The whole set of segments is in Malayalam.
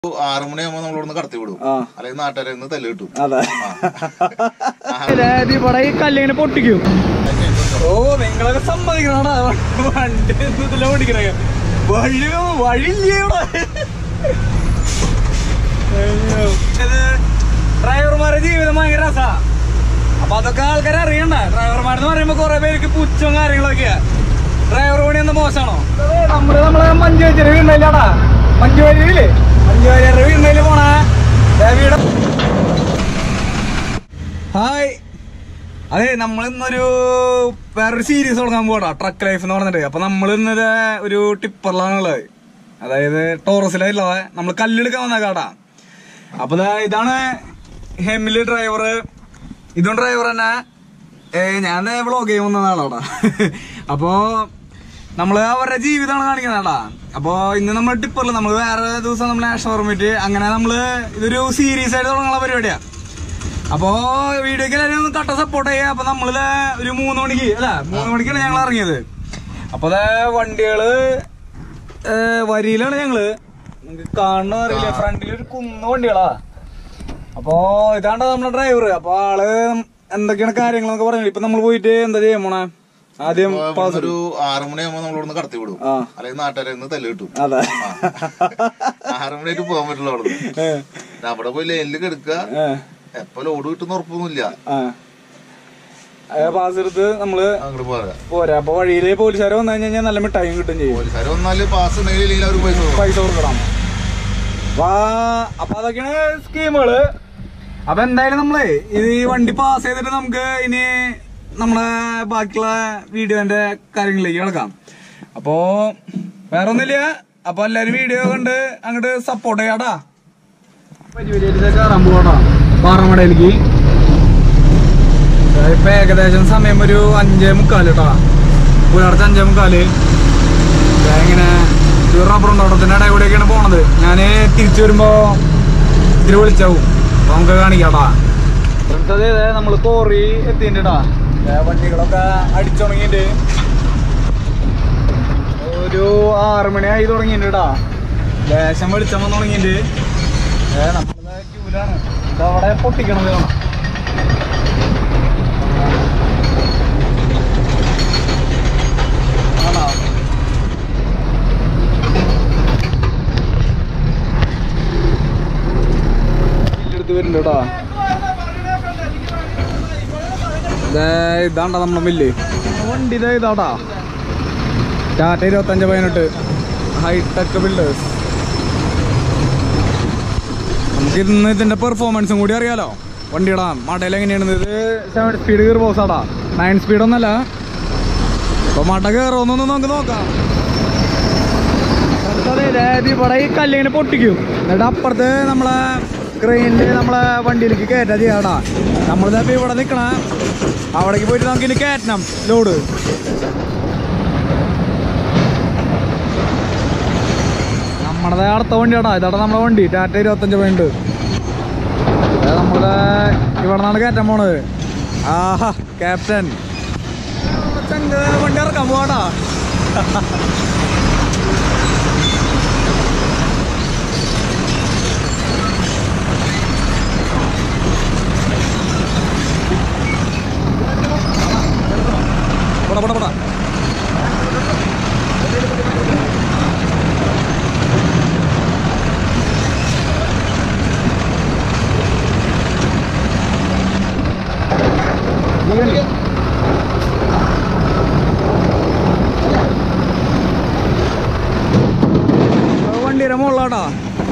ആറു മണിയാകുമ്പോ നമ്മളിവിടുന്ന് കടത്തി വിടും ആ അല്ലെങ്കിൽ നാട്ടുകാരെ നിന്ന് തല്ല് കിട്ടും അതെ അതായത് ഇവിടെ ഈ കല്ലിങ്ങനെ പൊട്ടിക്കും ഓ നിങ്ങളൊക്കെ സമ്മതിക്കണടാ വണ്ടി ഇതിലെ ഓടിക്കണേ വഴി വഴിയില്ലേ ഇവിടെ അയ്യോ. ഇത് ഡ്രൈവർമാരുടെ ജീവിതം ഭയങ്കര രസാ അപ്പൊ അതൊക്കെ ആൾക്കാരെ അറിയണ്ട ഡ്രൈവർമാരെന്ന് പറയുമ്പോ കുറെ പേർക്ക് പുച്ഛവും കാര്യങ്ങളൊക്കെയാ ഡ്രൈവർ പണി എന്താ മോശമാണോ നമ്മള് നമ്മളെ മഞ്ജു വെച്ചിട്ട് വീണ്ടല്ലാടാ മഞ്ജു വരിയില്ലേ മഞ്ജു വരിയുടെ വീണ്ടയില് പോണ വീട് ഹായ് അതെ നമ്മൾ ഇന്നൊരു വേറൊരു സീരീസ് തുടങ്ങാൻ പോടാ ട്രക്ക് ലൈഫ് എന്ന് പറഞ്ഞിട്ട് അപ്പൊ നമ്മൾ ഇന്നത് ഒരു ടിപ്പറിലാണുള്ളത് അതായത് ടോറസിലല്ലാതെ നമ്മൾ കല്ലെടുക്കാൻ വന്ന കാടാ അപ്പൊ ദാ ഇതാണ് ഹെമില് ഡ്രൈവർ ഇതും ഡ്രൈവർ തന്നെ ഏ, ഞാൻ വ്ളോഗ് ചെയ്യാൻ വന്നതാണോടാ അപ്പോ നമ്മള് അവരുടെ ജീവിതമാണ് കാണിക്കുന്നതാടാ അപ്പൊ ഇന്ന് നമ്മൾ ടിപ്പറിൽ നമ്മൾ വേറെ ദിവസം നമ്മൾ ആഷ് ഓർമ്മിറ്റ് അങ്ങനെ നമ്മള് ഇതൊരു സീരീസ് ആയിട്ട് തുടങ്ങുന്ന പരിപാടിയാ അപ്പോ വീഡിയോക്ക് എല്ലാവരും ഒന്ന് കട്ട സപ്പോർട്ട് ചെയ്യാ അപ്പൊ നമ്മളിത് ഒരു മൂന്ന് മണിക്ക് അല്ല മൂന്ന് മണിക്കാണ് ഞങ്ങൾ ഇറങ്ങിയത് അപ്പൊ ദേ വണ്ടികള് ഏ, വരിയിലാണ് ഞങ്ങള് നിങ്ങക്ക് കാണുന്ന അറിയില്ല ഫ്രണ്ടിൽ ഒരു കുന്ന വണ്ടികളാ അപ്പൊ ഇതാണ്ട നമ്മുടെ ഡ്രൈവർ അപ്പൊ ആള് എന്തൊക്കെയാണ് കാര്യങ്ങളൊക്കെ പറഞ്ഞു ഇപ്പൊ നമ്മൾ പോയിട്ട് എന്താ ചെയ്യാൻ പോണേ ആദ്യം പാസ് ഒരു ആറു മണിയാകുമ്പോ നമ്മളിവിടുന്ന് കടത്തി വിടും ആ അല്ലെങ്കിൽ നാട്ടുകാരെ നിന്ന് തല്ല് കിട്ടും അതെ ആറു മണിയായിട്ട് പോകാൻ പറ്റില്ല അവിടുന്ന് ഏ, പിന്നെ അവിടെ പോയി ലൈനിൽ കിടക്കുക ഏ, എപ്പോ ലോഡ് കിട്ടുന്ന ഉറപ്പൊന്നുമില്ല ആ ഏ, പാസ് എടുത്ത് നമ്മള് അങ്ങോട്ട് പോരാ പോരാ അപ്പൊ വഴിയില് പോലീസുകാർ വന്നു കഴിഞ്ഞാൽ നല്ല മിഠായും കിട്ടും ചെയ്യും പോലീസുകാർ വന്നാല് പാസ് ഉണ്ടെങ്കിൽ ഇല്ലെങ്കിൽ അവർ പൈസ കൊടുക്കും. പൈസ കൊടുക്കണം വാ അപ്പൊ അതൊക്കെയാണ് സ്കീമുകള് അപ്പൊ എന്തായാലും നമ്മളെ ഇത് ഈ വണ്ടി പാസ് ചെയ്തിട്ട് നമുക്ക് ഇനി നമ്മളെ ബാക്കിയുള്ള വീഡിയോന്റെ കാര്യങ്ങളിലേക്ക് കിടക്കാം അപ്പോ വേറെ ഒന്നുമില്ല അപ്പൊ എല്ലാരും വീഡിയോ കണ്ട് അങ്ങോട്ട് സപ്പോർട്ട് ചെയ്യാടാ കയറാൻ പോവാടാ പാറമടയിലേക്ക് ഇപ്പൊ ഏകദേശം സമയം ഒരു അഞ്ചേ മുക്കാല് കേട്ടാ പുലർച്ചെ അഞ്ചേ മുക്കാല് ഞാൻ ഇങ്ങനെ ഒരു റബ്ബർ തോട്ടത്തിന്റെ ഇടയിൽ കൂടെയൊക്കെയാണ് പോണത് ഞാന് തിരിച്ചു വരുമ്പോ ഇതിൽ വിളിച്ചാവും അപ്പൊ നമുക്ക് കാണിക്കാട്ടാ ഫ്രണ്ട്സ് അതെ നമ്മള് കോറി എത്തിണ്ടാ വണ്ടികളൊക്കെ അടിച്ചുണങ്ങിട്ട് ഒരു ആറ് മണിയായി തുടങ്ങിണ്ടാ ലേശം വെളിച്ചം വന്ന് തുടങ്ങിയിട്ട് നമ്മളെ ക്യൂലാണ് ഇതവിടെ പൊട്ടിക്കണത് കാണാം ആണോ എടുത്ത് വരുന്നുണ്ട് കേട്ടോ ഇതാണ്ട നമ്മുടെ മില്ല് വണ്ടി ഇതാ ഇതാട്ടാ ടാറ്റ ഇരുപത്തഞ്ച് പതിനെട്ട് ഹൈടെക് ബിൽഡേഴ്സ് നമുക്ക് ഇന്ന് ഇതിന്റെ പെർഫോമൻസും കൂടി അറിയാലോ വണ്ടിയുടെ മടയിൽ എങ്ങനെയാണ് ഇത് സെവൻ സ്പീഡ് കയറി ബോസാടാ നയൻ സ്പീഡ് ഒന്നല്ല അപ്പൊ മട കയറുമെന്നൊന്ന് നമുക്ക് നോക്കാം അതായത് ഇവിടെ ഈ കല്ലിങ്ങനെ പൊട്ടിക്കും എന്നിട്ട് അപ്പുറത്ത് നമ്മളെ ക്രെയിനിൽ നമ്മളെ വണ്ടിയിലേക്ക് കയറ്റാ ചെയ്യാടാ നമ്മളിതിപ്പോ ഇവിടെ നിക്കണ അവിടേക്ക് പോയിട്ട് നമുക്ക് ഇനി കയറ്റണം ലോഡ് നമ്മുടെ അടുത്ത വണ്ടിയാടാ ഇതാടാ നമ്മളെ വണ്ടി ടാറ്റ ഇരുപത്തഞ്ച് പോയിന്റ് നമ്മള് ഇവിടെ നിന്നാണ് കയറ്റാൻ പോണത് ആഹാ ക്യാപ്റ്റൻ ചങ്ക വണ്ടി ഇറക്കാൻ പോവാടാ പോടാ പോടാ പോടാ വണ്ടിയുടെ മുകളിലാട്ടാ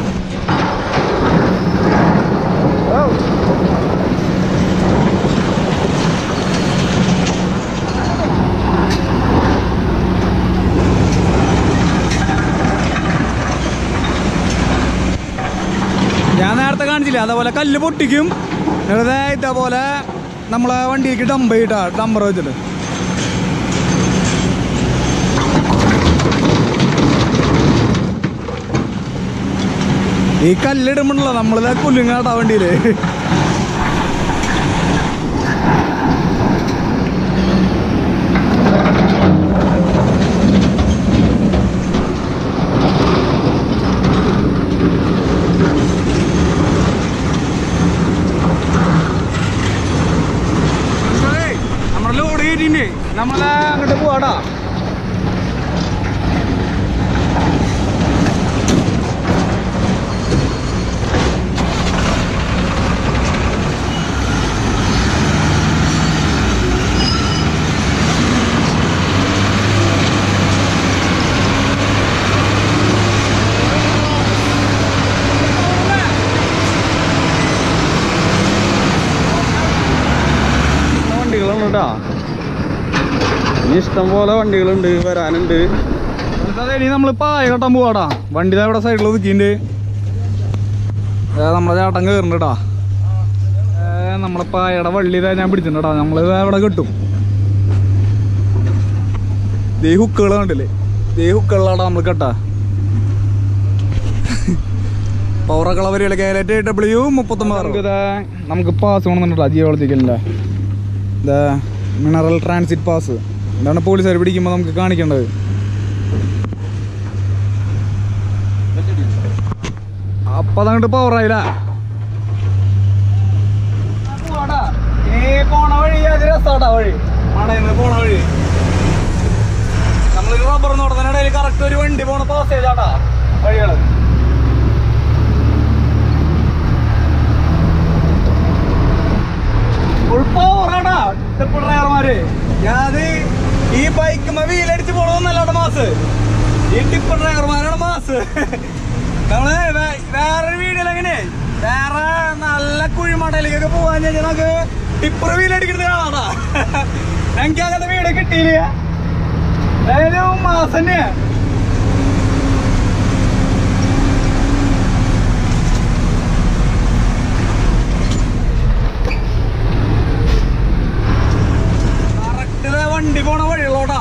ഞാൻ നേരത്തെ കാണിച്ചില്ല അതേപോലെ കല്ല് പൊട്ടിക്കും വെറുതെ ഇതേപോലെ നമ്മളെ വണ്ടിക്ക് ഡംപ് ചെയ്തിട്ടാ ഡംബർ വെച്ചിട്ട് ഈ കല്ലിടുമ്പോഴല്ലോ നമ്മളിതാ കുല്ലുങ്ങാട്ടാ വണ്ടിയില് കേട്ടാ ഇനി ഇഷ്ടം പോലെ വണ്ടികളുണ്ട് വരാനുണ്ട് അതെ ഇനി നമ്മള് പായ കെട്ടാൻ പോവാടാ വണ്ടി ദാ ഇവിടെ സൈഡിൽ ഒതുക്കിണ്ട് നമ്മുടെ ചേട്ടൻ കയറുന്നുണ്ടാ നമ്മളെ പായയുടെ വള്ളി ഇതാ ഞാൻ പിടിച്ചിട്ടുണ്ടാ നമ്മള് ഇതാ ഇവിടെ കിട്ടും ദേ ഹുക്കുകൾ കണ്ടില്ലേ ദേ ഹുക്കുകളാടാ നമ്മൾ കേട്ടാ പൗറക്കളവരികളെ കേരറ്റ് ഡബ്ല്യു മുപ്പത്തൊമ്പത് നമുക്ക് പാസ് വേണമെന്നുണ്ടാ ജിയോളജിക്കലിൻ്റെ ഇതാ മിനറൽ ട്രാൻസിറ്റ് പാസ് ഇതാണ് പോലീസുകാർ പിടിക്കുമ്പോൾ നമുക്ക് കാണിക്കേണ്ടത് അപ്പൊ അതങ്ങോട്ട് പവറായില്ല പോണ വഴി അത് രസാട്ടാ വഴി മടയിന്ന് പോണ വഴി നമ്മളൊരു റബ്ബർ നോട്ടത്തിനിടയിൽ കറക്റ്റ് ഒരു വണ്ടി പോണ പാസേജ് ആട്ടാ വഴികള് ഫുൾ പവറാടാ ടിപ്പ് ഡ്രൈവർമാര് ഞാത് ഈ ബൈക്കുമ്മ വീലടിച്ച് പോണോന്നല്ലാട്ട മാസ് ഈ ടിപ്പ് ഡ്രൈവർമാരാണ് മാസ് നമ്മള് വേ- വേറൊരു വീഡിയോയിൽ എങ്ങനെ വേറെ നല്ല കുഴിമടയിലേക്കൊക്കെ പോവാൻ കഴിഞ്ഞാൽ നമുക്ക് ടിപ്പർ വീലടിക്കുന്നത് കാണാടാ ഞങ്ങൾക്ക് അങ്ങനത്തെ വീട് കിട്ടിയില്ല എന്തായാലും മാസം തന്നെയാ കറക്റ്റ് വണ്ടി പോണ വഴിയുള്ളോട്ടാ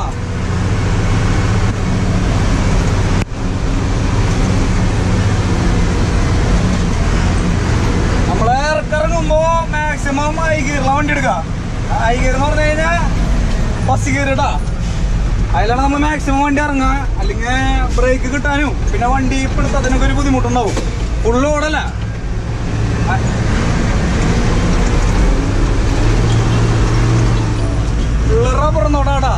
നമ്മള് ഇറക്കിറങ്ങുമ്പോ മാക്സിമം ഐ ഗിയറില വണ്ടി എടുക്ക ഐ ഗിയർ എന്ന് പറഞ്ഞു കഴിഞ്ഞാൽ ബസ് ഗിയർ ഇടാ അതിലാണ് നമ്മൾ മാക്സിമം വണ്ടി ഇറങ്ങുക അല്ലെങ്കിൽ ബ്രേക്ക് കിട്ടാനും പിന്നെ വണ്ടി പിടുത്തത്തിനൊക്കെ ഒരു ബുദ്ധിമുട്ടുണ്ടാവും ഫുള്ള് ഓടല്ല ഫുള്ള് റബ്ബർ നോടാടാ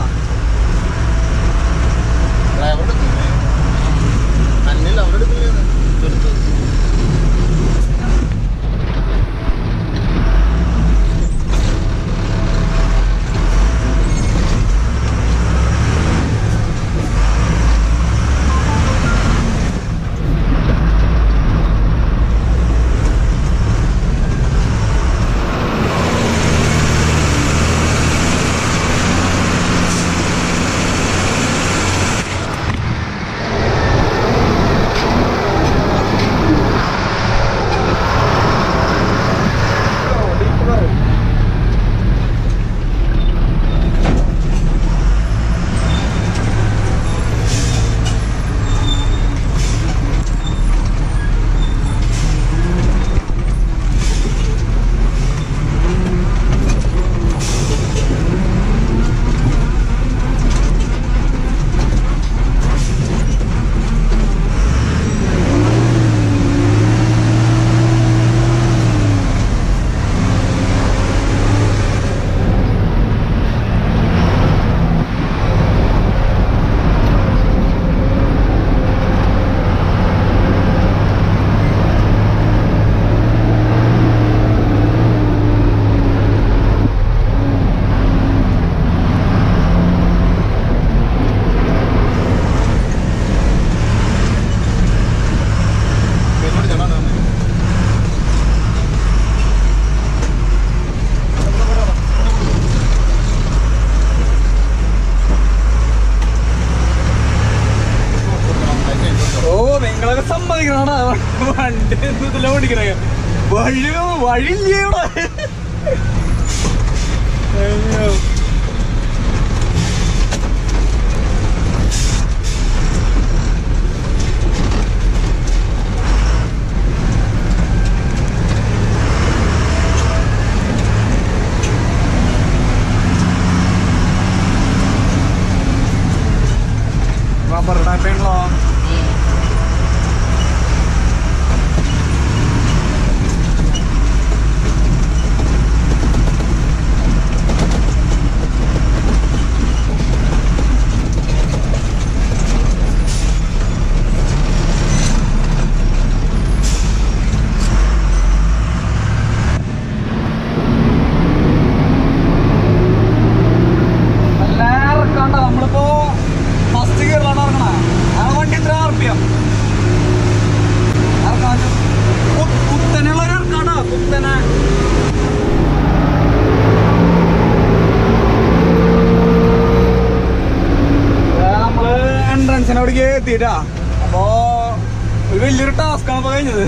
ഡ്രൈവറുടെ അന്നിൽ അവിടെ എടുക്കില്ലേ ചെറുത്ത് എന്നോട് ചെല്ലാൻ തന്നെ ഓ നിങ്ങളൊക്കെ സമ്മതിക്കണടാ വണ്ടി ഇതില ഓടിക്കണ വഴി വഴിയില്ലേ ഇവിടെ അയ്യോ. റബ്ബർ ടാപ്പിങ്ങളോ എത്തിയിട്ടാ അപ്പോ ഒരു വലിയൊരു ടാസ്ക് ആണ് ഇപ്പൊ കഴിഞ്ഞത്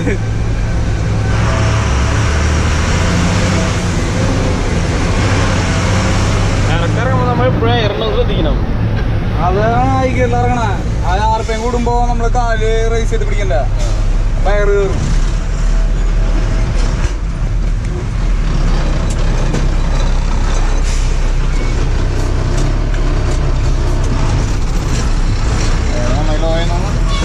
ഇറക്കിറങ്ങുമ്പോൾ നമ്മൾ എപ്പോഴും എയറിന് ശ്രദ്ധിക്കണം അതാണ് ഐക്യല്ല ഇറങ്ങണ ആ ആർപ്പയും കൂടുമ്പോ നമ്മള് കാല് റേസ് ചെയ്ത് പിടിക്കണ്ട പയറ് കയറും നന്നായി ലോയെന്നാണ്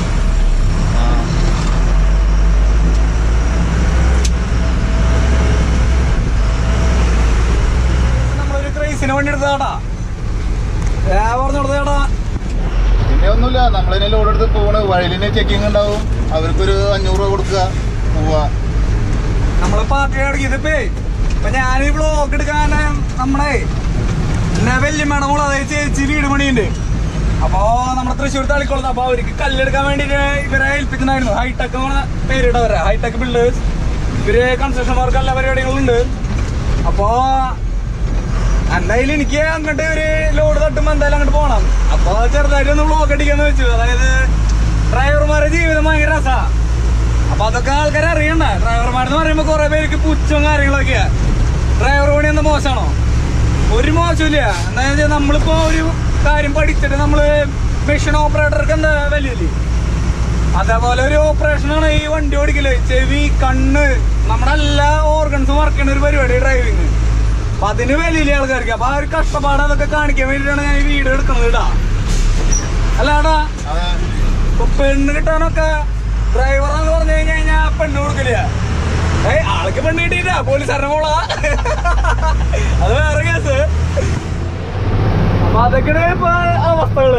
നമ്മളൊരു ക്രൈസിന് വണ്ടി എടുത്തതാടാ ഞാൻ പറഞ്ഞു കൊടുത്തതാടാ പിന്നെ ഒന്നുമില്ല നമ്മളിനെ ലോഡ് എടുത്ത് പോണ് വഴിയിലെ ചെക്കിങ് ഉണ്ടാവും അവർക്കൊരു അഞ്ഞൂറ് രൂപ കൊടുക്കുക പോവാ നമ്മള് പാർട്ടി ഇതിപ്പേ ഇപ്പൊ ഞാൻ ഈ ബ്ലോഗ് എടുക്കാൻ നമ്മളെ എന്നെ വല്യമ്മയുടെ മോള് അതായത് ചേച്ചി വീട് പണിയുണ്ട് അപ്പോ നമ്മുടെ തൃശ്ശൂർ തളിക്കുളത്ത് അപ്പൊ അവർക്ക് കല്ലെടുക്കാൻ വേണ്ടിട്ട് ഇവരെ ഏൽപ്പിച്ചിട്ടുണ്ടായിരുന്നു ഹൈടെക് എന്ന് പേരിട്ടവരെ ഹൈടെക് ബിൽഡേഴ്സ് ഇവര് കൺസ്ട്രക്ഷൻ വർക്ക് എല്ലാ പരിപാടികളുണ്ട് അപ്പോ എന്തായാലും എനിക്ക് അങ്ങോട്ട് ഒരു ലോഡ് തട്ടുമ്പോ എന്തായാലും അങ്ങോട്ട് പോകണം അപ്പൊ ചെറുതായിട്ട് ഒന്ന് ബ്ലോഗ് അടിക്കാന്ന് വെച്ചു അതായത് ഡ്രൈവർമാരുടെ ജീവിതം ഭയങ്കര രസാ അപ്പൊ അതൊക്കെ ആൾക്കാർ അറിയണ്ട ഡ്രൈവർമാരെന്ന് പറയുമ്പോ കുറെ പേർക്ക് പുച്ഛവും കാര്യങ്ങളൊക്കെയാ ഡ്രൈവർ പണി എന്താ മോശമാണോ ഒരു മോശമില്ല എന്താ വെച്ചാൽ നമ്മളിപ്പോ ഒരു കാര്യം പഠിച്ചിട്ട് നമ്മള് മെഷീൻ ഓപ്പറേറ്റർക്ക് എന്താ വലിയില്ലേ അതേപോലെ ഒരു ഓപ്പറേഷനാണ് ഈ വണ്ടി ഓടിക്കല് ചെവി കണ്ണ് നമ്മുടെ എല്ലാ ഓർഗൻസും വർക്ക് ചെയ്യുന്ന ഒരു പരിപാടി ഡ്രൈവിങ് അപ്പൊ അതിന് വലിയില്ല ആൾക്കാർക്ക് അപ്പൊ ആ ഒരു കഷ്ടപ്പാട് അതൊക്കെ കാണിക്കാൻ വേണ്ടിയിട്ടാണ് ഞാൻ ഈ വീഡിയോ എടുക്കുന്നത് ഇടാ അല്ലാടാ അതെ ഇപ്പൊ പെണ്ണ് കിട്ടാനൊക്കെ ഡ്രൈവറാന്ന് പറഞ്ഞു കഴിഞ്ഞാൽ ഞാൻ പെണ്ണ് കൊടുക്കില്ല ഏയ് ആൾക്ക് പെണ്ണ് കിട്ടിയില്ല പോലീസുകാരനെ മോളാ അത് വേറെ കേസ് അപ്പൊ അതൊക്കെയാണ് ഇപ്പൊ അവസ്ഥകള്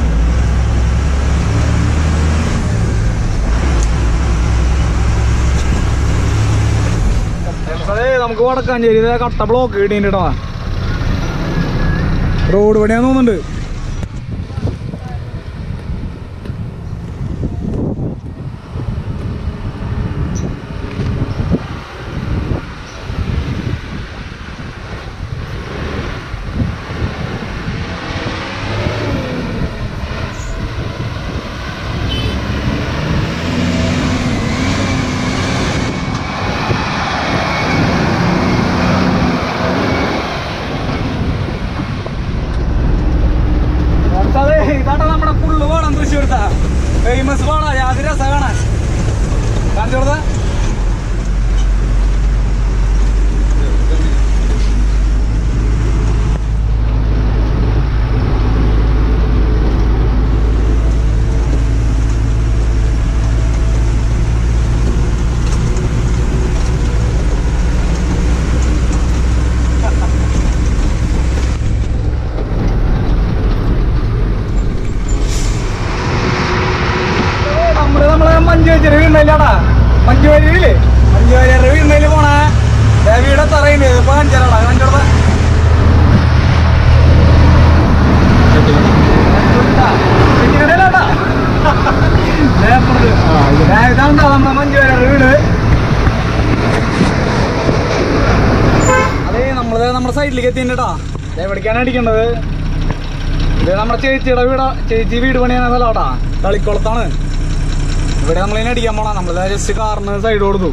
അതെ നമുക്ക് വടക്കാഞ്ചേരി ഇത് കട്ട ബ്ലോക്ക് കിട്ടിട്ടോ റോഡ് പണിയാന്ന് തോന്നുന്നുണ്ട് അതെ ഇതാട്ടാ നമ്മുടെ ഫുള്ള് പാടം തൃശ്ശൂർത്താ ഫേമസ് പാടാ യാതൊരു രസ കാണാൻ കാണിച്ചു കൊടുത്ത നമ്മള് നമ്മളെ മഞ്ജു വെച്ചൊരു വീണ്ടല്ലാടാ മഞ്ജു വരിയില്ലേ മഞ്ജു വരിയുടെ വീണ്ടയില് പോണ വീടെ തറയുണ്ട് ഇപ്പൊ കാണിച്ചാലാടാ കാണിച്ചോടാ ഇതാണ്ടാ നമ്മുടെ മഞ്ജു വരിയുടെ വീട് അതെ നമ്മള് നമ്മുടെ സൈഡിലേക്ക് എത്തിണ്ടാ എവിടേക്കാണ് അടിക്കേണ്ടത് ഇത് നമ്മുടെ ചേച്ചിയുടെ വീടാ ചേച്ചി വീട് പണിയാണ് സ്ഥലമാട്ടാ തളിക്കുളത്താണ് ഇവിടെ നമ്മളിനെ അടിക്കാൻ പോണ നമ്മൾ ജസ്റ്റ് കാറിന് സൈഡ് കൊടുത്തു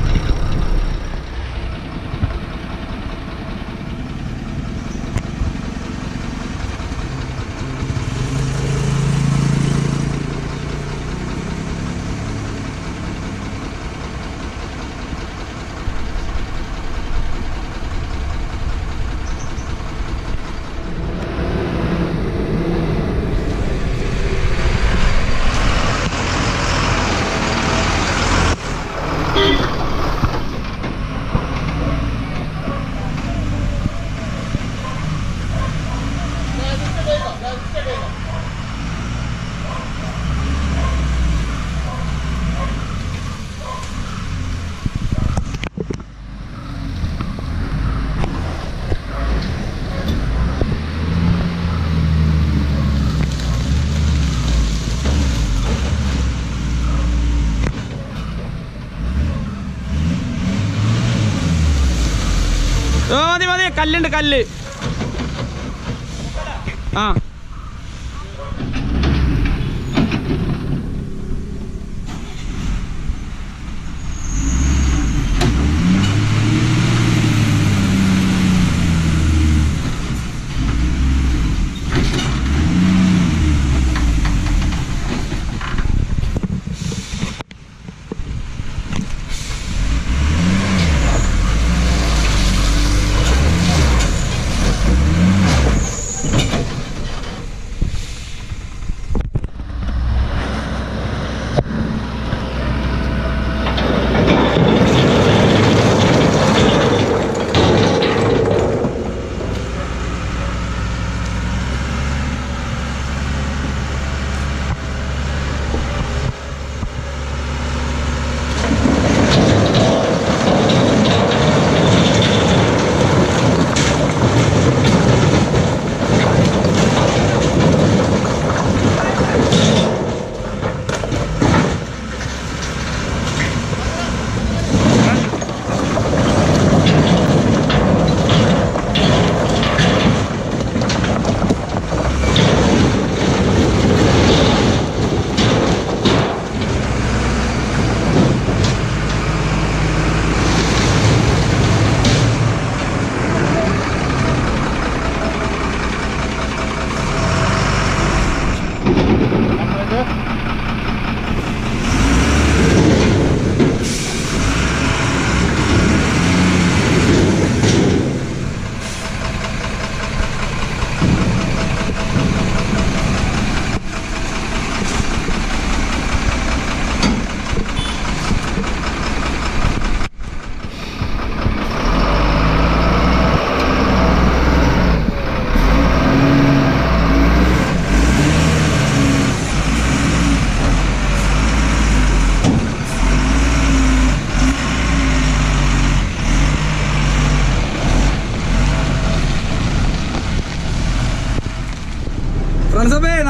ഓ, മതി മതി കല്ലുണ്ട് കല്ല് ആ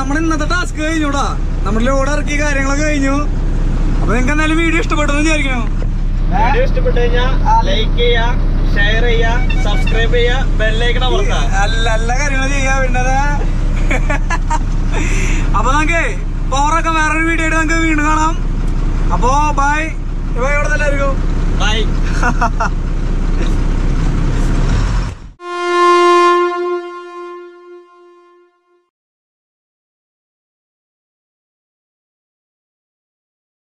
നമ്മുടെ ഇന്നത്തെ ടാസ്ക് കഴിഞ്ഞൂടാ നമ്മുടെ ലോഡ് ഇറക്കി കാര്യങ്ങളൊക്കെ കഴിഞ്ഞു അപ്പൊ നിങ്ങൾക്ക് എന്തായാലും വീഡിയോ ഇഷ്ടപ്പെട്ടെന്ന് വിചാരിക്കുന്നു വീഡിയോ ഇഷ്ടപ്പെട്ടു കഴിഞ്ഞാൽ ലൈക്ക് ചെയ്യാ ഷെയർ ചെയ്യാ സബ്സ്ക്രൈബ് ചെയ്യാ ബെല്ലൈക്കൺ അമർത്താ നല്ല നല്ല കാര്യങ്ങൾ ചെയ്യാ പിന്നെ അപ്പൊ നമുക്ക് പോറൊക്കെ വേറൊരു വീഡിയോ ആയിട്ട് നമുക്ക് വീണ്ടും കാണാം അപ്പോ ബൈ ഇവ എവിടെ എല്ലാവർക്കും ബൈ